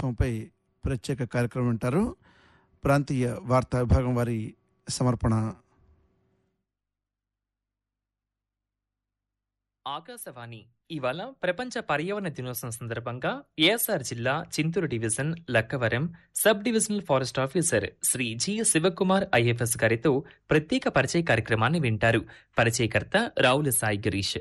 దినోత్సవంపై ప్రత్యేక కార్యక్రమం వింటారు ప్రాంతీయ వార్తా విభాగం వారి సమర్పణ ఆకాశవాణి ఇవాళ ప్రపంచ పర్యావరణ దినోత్సవం సందర్భంగా ఏఎస్ఆర్ జిల్లా Chintoor division Lakkavaram sub divisional forest officer Shri G Sivakumar IFS గారితో ప్రత్యేక పరిచయ కార్యక్రమాన్ని వింటారు పరిచయకర్త రావుల సాయి గిరీష్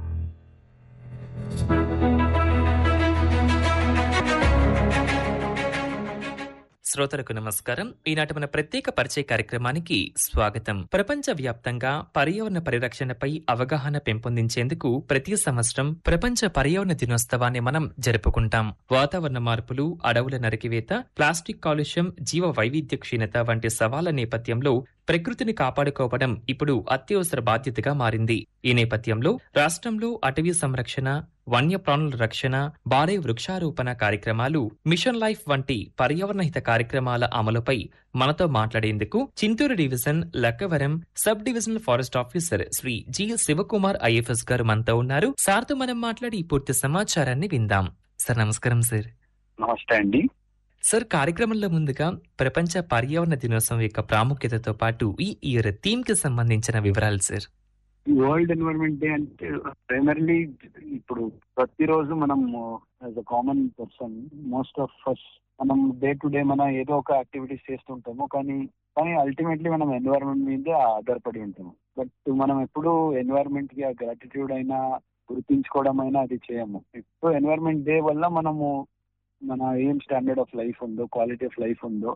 శ్రోతలకు నమస్కారం ఈనాటి మన ప్రత్యేక పరిచయ కార్యక్రమానికి స్వాగతం ప్రపంచ వ్యాప్తంగా పర్యావరణ పరిరక్షణపై అవగాహన పెంపొందించేందుకు ప్రతి సంవత్సరం ప్రపంచ పర్యావరణ దినోత్సవాన్ని మనం జరుపుకుంటాం వాతావరణ మార్పులు అడవుల నరికివేత ప్లాస్టిక్ కాలుష్యం జీవ వైవిధ్య క్షీణత వంటి సవాళ్ల నేపథ్యంలో ప్రకృతిని కాపాడుకోవడం ఇప్పుడు అత్యవసర బాధ్యతగా మారింది ఈ నేపథ్యంలో రాష్ట్రంలో అటవీ సంరక్షణ వన్యప్రాణుల రక్షణ భారీ వృక్షారోపణ కార్యక్రమాలు మిషన్ లైఫ్ వంటి పర్యావరణహిత కార్యక్రమాల అమలుపై మనతో మాట్లాడేందుకు Chintoor division Lakkavaram sub divisional forest officer Shri G Sivakumar IFS garu మనతో ఉన్నారు సార్తో మనం మాట్లాడి ఈ పూర్తి సమాచారాన్ని విందాం సార్ నమస్కారం సార్ నమస్తే అండి సార్ కార్యక్రమంలో ముందుగా ప్రపంచ పర్యావరణ దినోత్సవం యొక్క ప్రాముఖ్యతతో పాటు ఈ ఇయర్ థీమ్ కి సంబంధించిన వివరాలు సార్ వరల్డ్ ఎన్విరాన్మెంట్ డే అంటే ప్రైమర్లీ ఇప్పుడు ప్రతిరోజు మనం as a common person most of first మనం డే టు డే మన ఏదో ఒక యాక్టివిటీస్ చేస్తుంటాము కానీ కానీ అల్టిమేట్లీ మనం ఎన్విరాన్మెంట్ మీదే ఆధారపడి ఉంటాము బట్ మనం ఎప్పుడు ఎన్విరాన్మెంట్ కి ఆ గ్రాటిట్యూడ్ అయినా గుర్తించుకోవడం అయినా అది చేయము ఇప్పుడు ఎన్విరాన్మెంట్ డే వల్ల మనము మన ఏం స్టాండర్డ్ ఆఫ్ లైఫ్ ఉందో క్వాలిటీ ఆఫ్ లైఫ్ ఉందో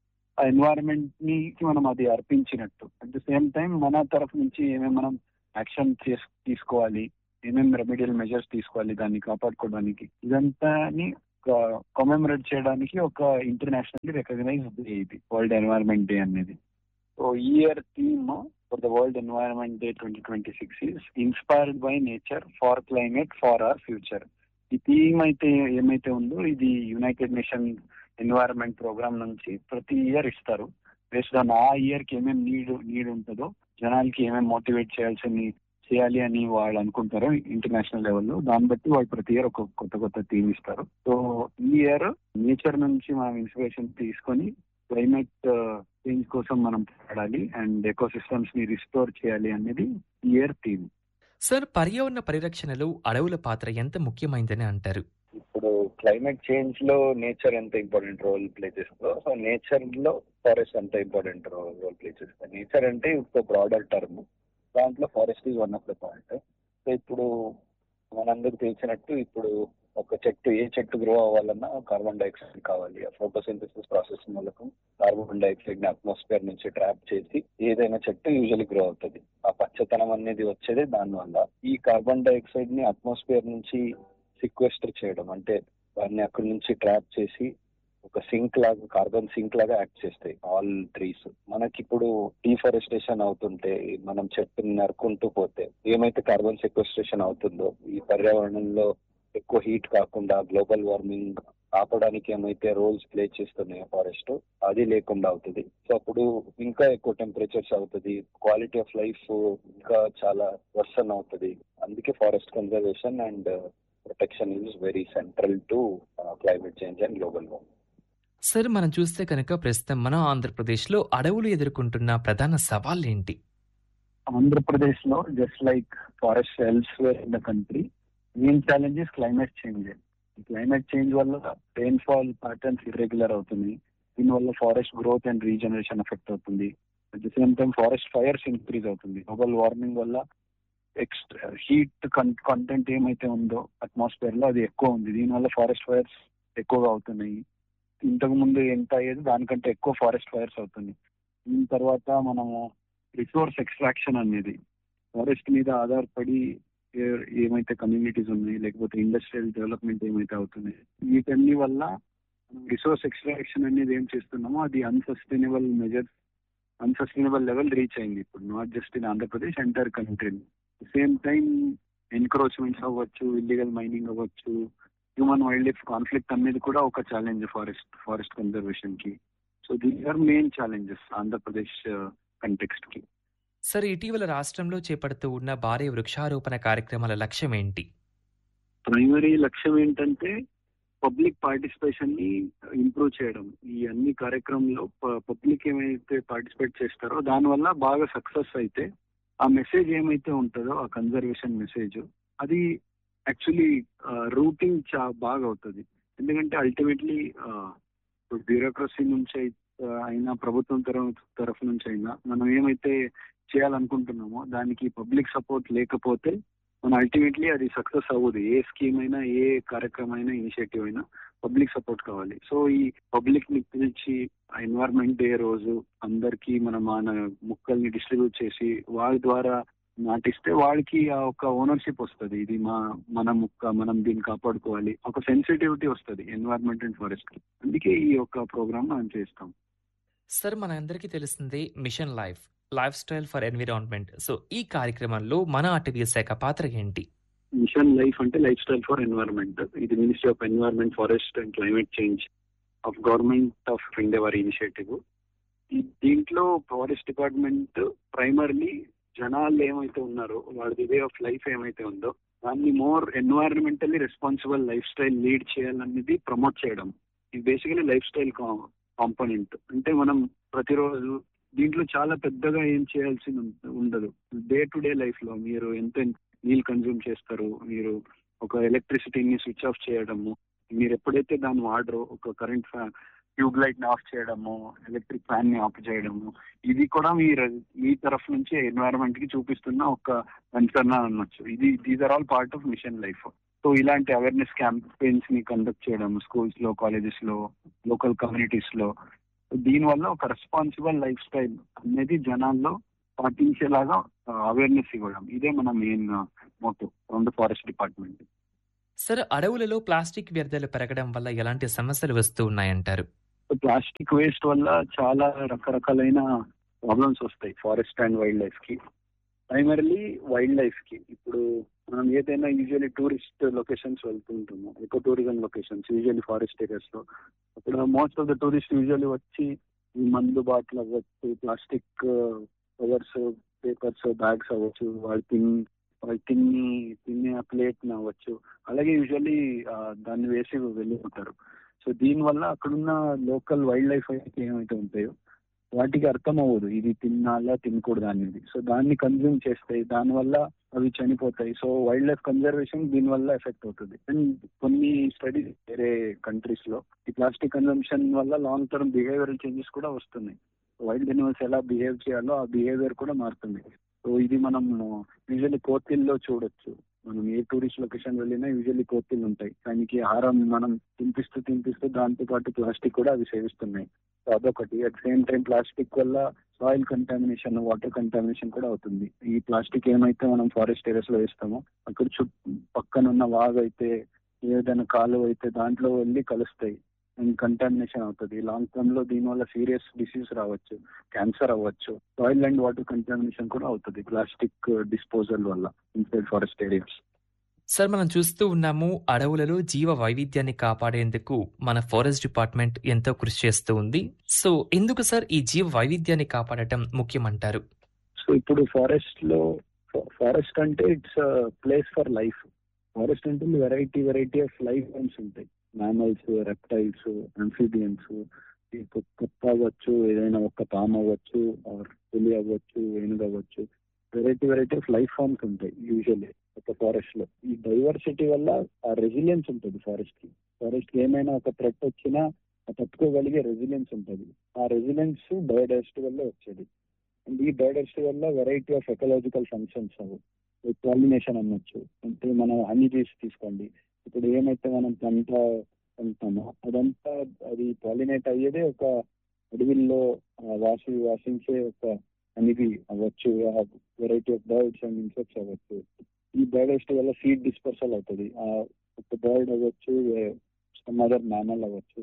ఆ ఎన్వైరన్మెంట్ ని మనం అది అర్పించినట్టు అట్ ద సేమ్ టైం మన తరఫు నుంచి ఏమేమి మనం యాక్షన్ తీసుకోవాలి ఏమేమి రెమెడియల్ మెజర్స్ తీసుకోవాలి దాన్ని కాపాడుకోవడానికి ఇదంతాని కొమెమరేట్ చేయడానికి ఒక ఇంటర్నేషనల్లీ రికగ్నైజ్ డే ఇది వరల్డ్ ఎన్వైరన్మెంట్ డే అనేది సో ఈ year theme for the world environment day twenty twenty six is inspired by nature for climate for our future ఈ థీమ్ అయితే ఏమైతే ఉందో ఇది యునైటెడ్ నేషన్ ఎన్వైరన్మెంట్ ప్రోగ్రామ్ నుంచి ప్రతి ఇయర్ ఇస్తారు బేస్డ్ ఆన్ ఆ ఇయర్ కి ఏమేమి నీడ్ నీడ్ ఉంటుందో జనాలకి ఏమేమి మోటివేట్ చేయాల్సింది చేయాలి అని వాళ్ళు అనుకుంటారు ఇంటర్నేషనల్ లెవెల్లో దాన్ని బట్టి వాళ్ళు ప్రతి ఇయర్ ఒక కొత్త కొత్త థీమ్ ఇస్తారు సో ఈ ఇయర్ నేచర్ నుంచి మనం ఇన్స్పిరేషన్ తీసుకొని క్లైమేట్ చేంజ్ కోసం మనం పోరాడాలి అండ్ ఎకో సిస్టమ్స్ ని రిస్టోర్ చేయాలి అనేది ఈ ఇయర్ థీమ్ సార్ పర్యావరణ పరిరక్షణలో అడవుల పాత్ర ఎంత ముఖ్యమైందని అంటారు ఇప్పుడు క్లైమేట్ చేంజ్ లో నేచర్ ఎంత ఇంపార్టెంట్ రోల్ ప్లే చేస్తుందో సో నేచర్ లో ఫారెస్ట్ ఎంత ఇంపార్టెంట్ రోల్ ప్లే చేస్తుంది నేచర్ అంటే ఇప్పుడు బ్రాడర్ టర్మ్ దాంట్లో forest is one of the point so ఇప్పుడు మనందరికి తెలిసినట్టు ఇప్పుడు ఒక చెట్టు ఏ చెట్టు గ్రో అవ్వాలన్నా కార్బన్ డైఆక్సైడ్ కావాలి ఆ ఫోటోసింథసిస్ ప్రాసెస్ మూలకం కార్బన్ డైఆక్సైడ్ ని అట్మాస్ఫియర్ నుంచి ట్రాప్ చేసి ఏదైనా చెట్టు యూజువల్లీ గ్రో అవుతుంది ఆ పచ్చతనం అనేది వచ్చేదే దానివల్ల ఈ కార్బన్ డైఆక్సైడ్ ని అట్మాస్ఫియర్ నుంచి సిక్వెస్టర్ చేయడం అంటే వారిని అక్కడి నుంచి ట్రాప్ చేసి ఒక సింక్ లాగా కార్బన్ సింక్ లాగా యాక్ట్ చేస్తాయి ఆల్ ట్రీస్ మనకి ఇప్పుడు డిఫారెస్టేషన్ అవుతుంటే మనం చెట్టుని నరుకుంటూ పోతే ఏమైతే కార్బన్ సెక్వెస్ట్రేషన్ అవుతుందో ఈ పర్యావరణంలో ఎక్కువ హీట్ కాకుండా గ్లోబల్ వార్మింగ్ ఆపడానికి ఏమైతే రోల్స్ ప్లే చేస్తున్నాయో ఫారెస్ట్ అది లేకుండా అవుతుంది సో అప్పుడు ఇంకా ఎక్కువ టెంపరేచర్స్ అవుతుంది క్వాలిటీ ఆఫ్ లైఫ్ ఇంకా చాలా వర్సన్ అవుతుంది అందుకే forest conservation and protection is very central to climate change and global warming sir మనం చూస్తే కనుక ప్రస్తుతం మన ఆంధ్రప్రదేశ్ లో అడవులు ఎదుర్కొంటున్న ప్రధాన సవాళ్ళు ఏంటి ఆంధ్రప్రదేశ్ లో just like forest elsewhere in the country main challenge is climate change climate change వల్ల రెయిన్ఫాల్ ప్యాటర్న్స్ ఇర్రెగ్యులర్ అవుతుంది దీనివల్ల forest growth and regeneration effect అవుతుంది at the same time forest fires increase అవుతుంది గ్లోబల్ వార్మింగ్ వల్ల extra heat content ఏమైతే ఉందో atmosphere లో అది ఎక్కువ ఉంది దీనివల్ల ఫారెస్ట్ ఫైర్స్ ఎక్కువగా అవుతున్నాయి ఇంతకు ముందు ఎంత అయ్యేది దానికంటే ఎక్కువ ఫారెస్ట్ ఫైర్స్ అవుతుంది దీని తర్వాత మనము రిసోర్స్ ఎక్స్ట్రాక్షన్ అనేది ఫారెస్ట్ మీద ఆధారపడి ఏమైతే కమ్యూనిటీస్ ఉన్నాయి లేకపోతే ఇండస్ట్రియల్ డెవలప్మెంట్ ఏమైతే అవుతుంది వీటన్ని వల్ల రిసోర్స్ ఎక్స్ట్రాక్షన్ అనేది ఏం చేస్తున్నామో అది unsustainable measures unsustainable level reach అయింది ఇప్పుడు not just in Andhra Pradesh entire country same time encroachments అవ్వచ్చు ఇల్లీగల్ మైనింగ్ అవ్వచ్చు హ్యూమన్ వైల్డ్ లైఫ్ కాన్ఫ్లిక్ట్ అనేది కూడా ఒక ఛాలెంజ్ ఫారెస్ట్ ఫారెస్ట్ కన్జర్వేషన్ కి so these are main challenges Andhra Pradesh context కి సార్ ఇటీవల రాష్ట్రంలో చేపడుతూ ఉన్న భారీ వృక్షారోపణ కార్యక్రమాల లక్ష్యం ఏంటి ప్రైమరీ లక్ష్యం ఏంటంటే పబ్లిక్ పార్టిసిపేషన్ ని ఇంప్రూవ్ చేయడం ఈ అన్ని కార్యక్రమంలో పబ్లిక్ ఏమైతే పార్టిసిపేట్ చేస్తారో దానివల్ల బాగా సక్సెస్ అయితే ఆ మెసేజ్ ఏమైతే ఉంటుందో ఆ కన్జర్వేషన్ మెసేజ్ అది యాక్చువల్లీ రూటింగ్ చా బాగా అవుతుంది ఎందుకంటే అల్టిమేట్లీ బ్యూరోక్రసీ నుంచి అయి- ఆ, అయినా ప్రభుత్వం తరఫు తరఫు నుంచి అయినా మనం ఏమైతే చేయాలనుకుంటున్నామో దానికి పబ్లిక్ సపోర్ట్ లేకపోతే మన అల్టిమేట్లీ అది సక్సెస్ అవ్వదు ఏ స్కీమ్ అయినా ఏ కార్యక్రమం అయినా ఇనిషియేటివ్ అయినా పబ్లిక్ సపోర్ట్ కావాలి సో ఈ పబ్లిక్ ని పిలిచి ఎన్వైర్న్మెంట్ డే రోజు అందరికీ మన మన ముక్కల్ని డిస్ట్రిబ్యూట్ చేసి వాళ్ళ ద్వారా నాటిస్తే వాళ్ళకి ఆ ఒక ఓనర్షిప్ వస్తుంది ఇది మా మన ముక్క మనం దీన్ని కాపాడుకోవాలి ఒక సెన్సిటివిటీ వస్తుంది ఎన్వైర్న్మెంట్ అండ్ ఫారెస్ట్ కి అందుకే ఈ యొక్క ప్రోగ్రామ్ మనం చేస్తాం సార్ మన అందరికీ తెలిసిందే mission life lifestyle for environment so ఈ కార్యక్రమంలో మన అటవీ శాఖ పాత్ర ఏంటి మిషన్ లైఫ్ అంటే లైఫ్ స్టైల్ ఫర్ ఎన్వైర్న్మెంట్ ఇది ministry of environment forest and climate change of government of India వారి ఇనిషియేటివ్ దీంట్లో ఫారెస్ట్ డిపార్ట్మెంట్ ప్రైమర్లీ జనాలు ఏమైతే ఉన్నారో వాళ్ళది వే ఆఫ్ లైఫ్ ఏమైతే ఉందో దాన్ని more environmentally responsible lifestyle lead చేయాలనేది ప్రమోట్ చేయడం ఇది బేసికలీ లైఫ్ స్టైల్ కాంపోనెంట్ అంటే మనం ప్రతిరోజు దీంట్లో చాలా పెద్దగా ఏం చేయాల్సి ఉండదు డే టు డే లైఫ్ లో మీరు ఎంత నీళ్ళు కన్జ్యూమ్ చేస్తారు మీరు ఒక ఎలక్ట్రిసిటీని స్విచ్ ఆఫ్ చేయడము మీరు ఎప్పుడైతే దాన్ని వాడరో ఒక కరెంట్ ట్యూబ్ లైట్ ని ఆఫ్ చేయడము ఎలక్ట్రిక్ ఫ్యాన్ ని ఆఫ్ చేయడము ఇది కూడా మీ మీ తరఫు నుంచి ఎన్వైరన్మెంట్ కి చూపిస్తున్న ఒక కన్సర్న్ అనొచ్చు ఇది these are all part of mission life so ఇలాంటి అవేర్నెస్ క్యాంపెయిన్స్ ని కండక్ట్ చేయడం స్కూల్స్ లో కాలేజెస్ లో లోకల్ కమ్యూనిటీస్ లో దీనివల్ల ఒక రెస్పాన్సిబుల్ లైఫ్ స్టైల్ అనేది జనాల్లో పాటించేలాగా అవేర్నెస్ ఇవ్వడం ఇదే మన main motto from the forest department sir అడవులలో ప్లాస్టిక్ వ్యర్థాలు పెరగడం వల్ల ఎలాంటి సమస్యలు వస్తూ ఉన్నాయంటారు ప్లాస్టిక్ వేస్ట్ వల్ల చాలా రకరకాలైన ప్రాబ్లమ్స్ వస్తాయి ఫారెస్ట్ అండ్ వైల్డ్ లైఫ్ కి ప్రైమర్లీ వైల్డ్ లైఫ్ కి ఇప్పుడు మనం ఏదైనా యూజువల్లీ టూరిస్ట్ లొకేషన్స్ వెళ్తుంటాము ఎక్కువ tourism locations usually forest areas లో అప్పుడు most of the tourist usually వచ్చి ఈ మందు బాటిల్ అవ్వచ్చు ప్లాస్టిక్ కవర్స్ పేపర్స్ బ్యాగ్స్ అవ్వచ్చు వాళ్ళు తిని వాళ్ళు తిని తినే ప్లేట్ అవ్వచ్చు అలాగే యూజువల్లీ దాన్ని వేసి వెళ్ళిపోతారు సో దీనివల్ల అక్కడున్న లోకల్ వైల్డ్ లైఫ్ అయితే ఏమైతే ఉంటాయో వాటికి అర్థం అవ్వదు ఇది తినాలా తినకూడదు అనేది సో దాన్ని కన్జ్యూమ్ చేస్తాయి దానివల్ల అవి చనిపోతాయి సో వైల్డ్ లైఫ్ కన్జర్వేషన్ దీనివల్ల ఎఫెక్ట్ అవుతుంది అండ్ కొన్ని స్టడీస్ వేరే కంట్రీస్ లో ఈ ప్లాస్టిక్ కన్జంప్షన్ వల్ల లాంగ్ టర్మ్ బిహేవియరల్ చేంజెస్ కూడా వస్తున్నాయి వైల్డ్ అనిమల్స్ ఎలా బిహేవ్ చేయాలో ఆ బిహేవియర్ కూడా మారుతుంది సో ఇది మనం యూజువల్లీ కోతిల్లో చూడొచ్చు మనం ఏ టూరిస్ట్ లొకేషన్ వెళ్ళినా యూజువల్లీ కోతిలు ఉంటాయి దానికి ఆహారం మనం తినిపిస్తూ తినిపిస్తూ దాంతో పాటు ప్లాస్టిక్ కూడా అవి సేవిస్తున్నాయి సో అదొకటి అట్ సేమ్ టైం ప్లాస్టిక్ వల్ల సాయిల్ కంటామినేషన్ వాటర్ కంటామినేషన్ కూడా అవుతుంది ఈ ప్లాస్టిక్ ఏమైతే మనం ఫారెస్ట్ ఏరియాస్ లో వేస్తామో అక్కడ చుట్టూ పక్కన ఉన్న వాగు అయితే ఏదైనా కాలువ అయితే దాంట్లో వెళ్ళి కలుస్తాయి అండ్ కంటామినేషన్ అవుతుంది లాంగ్ టర్మ్ లో దీనివల్ల సీరియస్ డిసీజ్ రావచ్చు క్యాన్సర్ అవ్వచ్చు సాయిల్ అండ్ వాటర్ కంటామినేషన్ కూడా అవుతుంది ప్లాస్టిక్ డిస్పోజల్ వల్ల ఇన్సైడ్ ఫారెస్ట్ ఏరియాస్ సార్ మనం చూస్తూ ఉన్నాము అడవులలో జీవ వైవిధ్యాన్ని కాపాడేందుకు మన ఫారెస్ట్ డిపార్ట్మెంట్ ఎంతో కృషి చేస్తూ ఉంది సో ఎందుకు సార్ ఈ జీవ వైవిధ్యాన్ని కాపాడటం ముఖ్యమంటారు సో ఇప్పుడు ఫారెస్ట్ లో ఫారెస్ట్ అంటే it's place for life forest అంటే variety variety of life forms ఉంటాయి మ్యామల్స్ రెప్టైల్స్ అన్ఫీబియన్స్ కుక్క అవ్వచ్చు ఏదైనా ఒక్క పామ్ అవ్వచ్చు ఆర్ పులి అవ్వచ్చు ఏనుగు అవ్వచ్చు variety variety of life forms ఉంటాయి యూజువల్లీ ఒక ఫారెస్ట్ లో ఈ డైవర్సిటీ వల్ల ఆ రెసిలియన్స్ ఉంటుంది ఫారెస్ట్ కి ఫారెస్ట్ కి ఏమైనా ఒక థ్రెట్ వచ్చినా తట్టుకోగలిగే రెసిలియన్స్ ఉంటుంది ఆ రెసిలియన్స్ బయోడైవర్సిటీ వల్ల వచ్చేది అండ్ ఈ బయోడైవర్సిటీ వల్ల వెరైటీ ఆఫ్ ఎకలాజికల్ ఫంక్షన్స్ అవి పాలినేషన్ అనొచ్చు అంటే మనం హనీ బీస్ తీసుకోండి ఇప్పుడు ఏమైతే మనం పంట పంటామో అదంతా అది పాలినేట్ అయ్యేదే ఒక అడవిల్లో వాసి వాసించే ఒక హనీబీ అవ్వచ్చు variety of birds and insects అవ్వచ్చు ఈ బయోడైవర్సిటీ వల్ల సీడ్ డిస్పర్సల్ అవుతుంది ఆ ఒక బర్డ్ అవ్వచ్చు మదర్ మ్యామల్ అవ్వచ్చు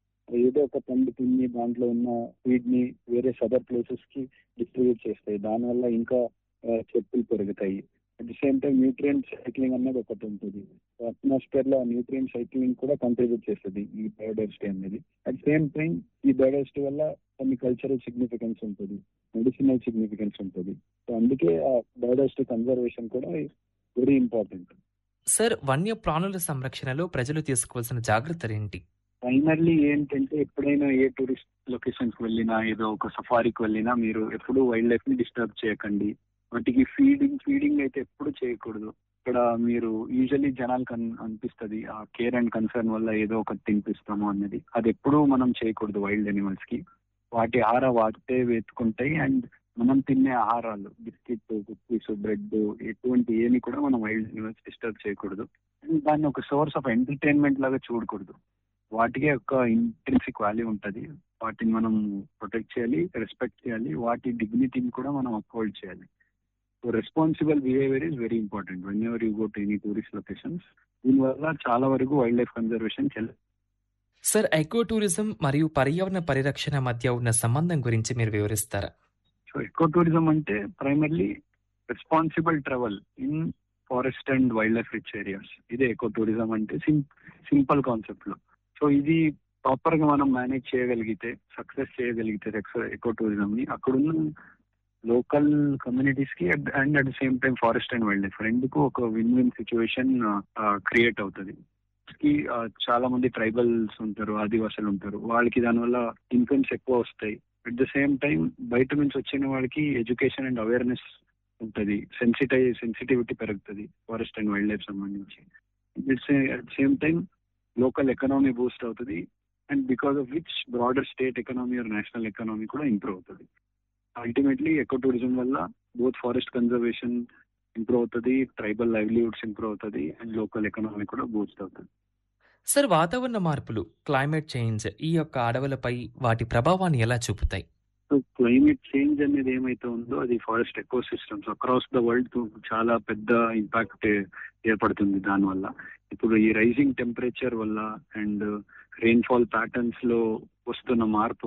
ఏదో ఒక పండు తిని దాంట్లో ఉన్న సీడ్ ని వేరే సదర్ ప్లేసెస్ కి డిస్ట్రిబ్యూట్ చేస్తాయి దానివల్ల ఇంకా చెప్పులు పెరుగుతాయి at the same time nutrient cycling అనేది ఒకటి ఉంటుంది అట్మాస్ఫియర్ లో న్యూట్రియంట్ సైక్లింగ్ కూడా కంట్రిబ్యూట్ చేస్తుంది ఈ బయోడైవర్సిటీ అనేది అట్ సేమ్ టైం ఈ బయోడైవర్సిటీ వల్ల కొన్ని కల్చరల్ సిగ్నిఫికెన్స్ ఉంటుంది మెడిసినల్ సిగ్నిఫికెన్స్ ఉంటుంది సో అందుకే ఆ బయోడైవర్సిటీ కన్జర్వేషన్ కూడా వెరీ ఇంపార్టెంట్ సార్ వన్య ప్రాణుల సంరక్షణలో ప్రజలు తీసుకోవాల్సిన జాగ్రత్తలేంటి ప్రైమర్లీ ఏంటంటే ఎప్పుడైనా ఏ టూరిస్ట్ లొకేషన్స్ వెళ్ళినా ఏదో ఒక సఫారీకి వెళ్ళినా మీరు ఎప్పుడు వైల్డ్ లైఫ్ ని డిస్టర్బ్ చేయకండి వాటికి ఫీడింగ్ ఫీడింగ్ అయితే ఎప్పుడు చేయకూడదు ఇక్కడ మీరు యూజువల్లీ జనాలకు అన్- అనిపిస్తది ఆ కేర్ అండ్ కన్సర్న్ వల్ల ఏదో ఒకటి తినిపిస్తాము అన్నది అది ఎప్పుడూ మనం చేయకూడదు వైల్డ్ అనిమల్స్ కి వాటి ఆహార వాటితే వెతుకుంటాయి అండ్ మనం తినే ఆహారాలు బిస్కెట్ కుక్కీస్ బ్రెడ్ ఎటువంటి ఏమి కూడా మనం వైల్డ్ అనిమల్స్ డిస్టర్బ్ చేయకూడదు అండ్ దాన్ని ఒక సోర్స్ ఆఫ్ ఎంటర్టైన్మెంట్ లాగా చూడకూడదు వాటికే ఒక ఇంట్రెన్సిక్ వాల్యూ ఉంటుంది వాటిని మనం ప్రొటెక్ట్ చేయాలి రెస్పెక్ట్ చేయాలి వాటి డిగ్నిటీని కూడా మనం అప్హోల్డ్ చేయాలి so responsible behaviour is very important whenever you go to any tourist locations దీనివల్ల చాలా వరకు wildlife conservation sir ecotourism మరియు పర్యావరణ పరిరక్షణ మధ్య ఉన్న సంబంధం గురించి మీరు వివరిస్తారా సో ఎకో టూరిజం అంటే primarily responsible travel in forest and wildlife rich areas ఇదే ఎకో టూరిజం అంటే సిం సింపుల్ కాన్సెప్ట్ లో సో ఇది ప్రాపర్ గా మనం మేనేజ్ చేయగలిగితే సక్సెస్ చేయగలిగితే ఎకో టూరిజం ని అక్కడున్న లోకల్ కమ్యూనిటీస్ కి and at the same time forest and wildlife రెండుకు ఒక విన్ విన్ సిచ్యువేషన్ క్రియేట్ అవుతుంది కి ఆ, చాలా మంది ట్రైబల్స్ ఉంటారు ఆదివాసులు ఉంటారు వాళ్ళకి దానివల్ల ఇన్కమ్స్ ఎక్కువ వస్తాయి అట్ ద సేమ్ టైం బయట నుంచి వచ్చిన వాళ్ళకి ఎడ్యుకేషన్ అండ్ అవేర్నెస్ ఉంటుంది సెన్సిటై సెన్సిటివిటీ పెరుగుతుంది ఫారెస్ట్ అండ్ వైల్డ్ లైఫ్ సంబంధించి it's at same time local economy boost అవుతుంది and because of which broader state economy or national economy కూడా ఇంప్రూవ్ అవుతుంది అల్టిమేట్లీ ఎకో టూరిజం వల్ల బోత్ ఫారెస్ట్ కన్జర్వేషన్ ఇంప్రూవ్ అవుతుంది tribal livelihoods improve అవుతుంది and local economy కూడా boost అవుతుంది sir వాతావరణ మార్పులు క్లైమేట్ చేంజ్ ఈ యొక్క అడవులపై వాటి ప్రభావాన్ని ఎలా చూపుతాయి సో క్లైమేట్ చేంజ్ అనేది ఏమైతే ఉందో అది forest ecosystems across the world చాలా పెద్ద ఇంపాక్ట్ ఏర్పడుతుంది దానివల్ల ఇప్పుడు ఈ రైజింగ్ టెంపరేచర్ వల్ల అండ్ రెయిన్ఫాల్ ప్యాటర్న్స్ లో వస్తున్న మార్పు